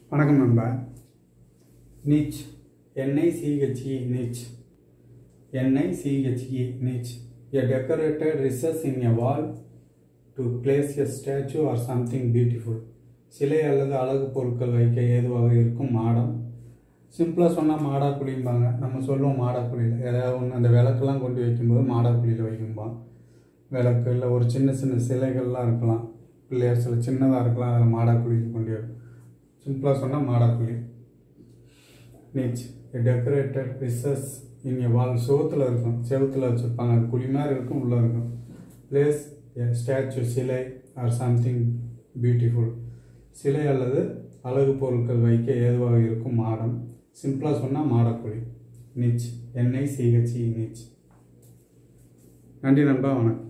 வணக்கம் நண்பா niche N I C H E niche N I C H E niche a decorated recess in a wall to place a statue or something beautiful சிலை அல்லது அழகு பொருட்கள் வைக்க ஏதுவாக இருக்கும் மாடம் சிம்பிளாக சொன்னால் மாடாக்குழிம்பாங்க நம்ம சொல்லுவோம் மாடாக்குழியில் ஏதாவது ஒன்று அந்த விளக்கெல்லாம் கொண்டு வைக்கும்போது மாடாக்குழியில் வைக்கும்போம் விளக்கு இல்லை ஒரு சின்ன சின்ன சிலைகள்லாம் இருக்கலாம் பிள்ளையார் சிலை சின்னதாக இருக்கலாம் அதில் மாடாக்குழியில் கொண்டு வை சிம்பிளாக சொன்னால் மாடாக்குழி நீச் டெக்கரேட்டட் ரிசஸ் இன் எ வால் செவுத்தில் இருக்கும் செவுத்தில் வச்சுருப்பாங்க அது குழி மாதிரி இருக்கும் உள்ளே இருக்கும் பிளேஸ் ஸ்டாச்சு சிலை ஆர் சம்திங் பியூட்டிஃபுல் சிலை அல்லது அழகு பொருட்கள் வைக்க ஏதுவாக இருக்கும் மாடம் சிம்பிளாக சொன்னால் மாடக்குழி நீச் என்ஐ சிஹெச்இ நீச் நன்றி நண்பா வணக்கம்